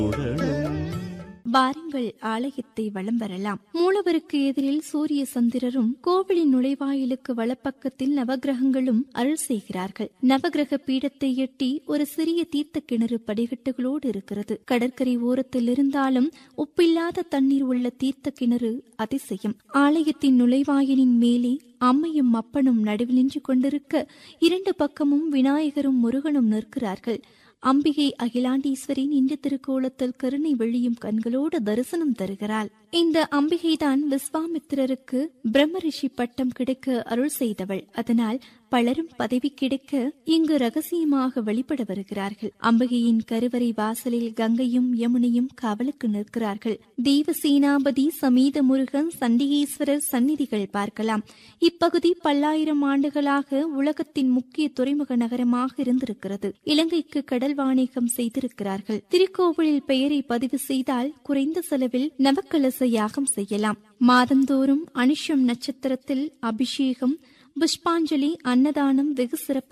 வாருங்கள் ஆலயத்தை வலம் வரலாம் மூலவருக்கு எதிரில் சூரிய சந்திரரும் கோவிலின் நுழைவாயிலுக்கு வலப்பக்கத்தில் நவகிரகங்களும் அருள் செய்கிறார்கள் நவகிரக பீடத்தை எட்டி ஒரு சிறிய தீர்த்த கிணறு படிகட்டுகளோடு இருக்கிறது கடற்கரை ஓரத்தில் இருந்தாலும் உப்பில்லாத தண்ணீர் உள்ள தீர்த்த கிணறு அதிசயம் ஆலயத்தின் நுழைவாயிலின் மேலே அம்மையும் அப்பனும் நடுவில் நின்று கொண்டிருக்க இரண்டு பக்கமும் விநாயகரும் முருகனும் நிற்கிறார்கள் அம்பிகை அகிலாண்டீஸ்வரி நின்ற திருக்கோலத்தில் கருணை வெளியும் கண்களோடு தரிசனம் தருகிறாள் இந்த அம்பிகைதான் விஸ்வாமித்திரருக்கு பிரம்மரிஷி பட்டம் கிடைக்க அருள் செய்தவள் அதனால் பலரும் பதவி கிடைக்க இங்கு ரகசியமாக வெளிப்பட வருகிறார்கள் அம்பிகையின் கருவறை வாசலில் கங்கையும் யமுனையும் காவலுக்கு நிற்கிறார்கள் தெய்வசேனாபதி சமீத முருகன் சண்டிகேஸ்வரர் சந்நிதிகள் பார்க்கலாம் இப்பகுதி பல்லாயிரம் ஆண்டுகளாக உலகத்தின் முக்கிய துறைமுக நகரமாக இருந்திருக்கிறது இலங்கைக்கு கடல் வாணிகம் செய்திருக்கிறார்கள் திருக்கோவிலில் பெயரை பதிவு செய்தால் குறைந்த செலவில் நவக்கலச யாகம் செய்யலாம் மாதந்தோறும் அனுஷம் நட்சத்திரத்தில் அபிஷேகம் புஷ்பாஞ்சலி அன்னதானம் வெகு சிறப்பாக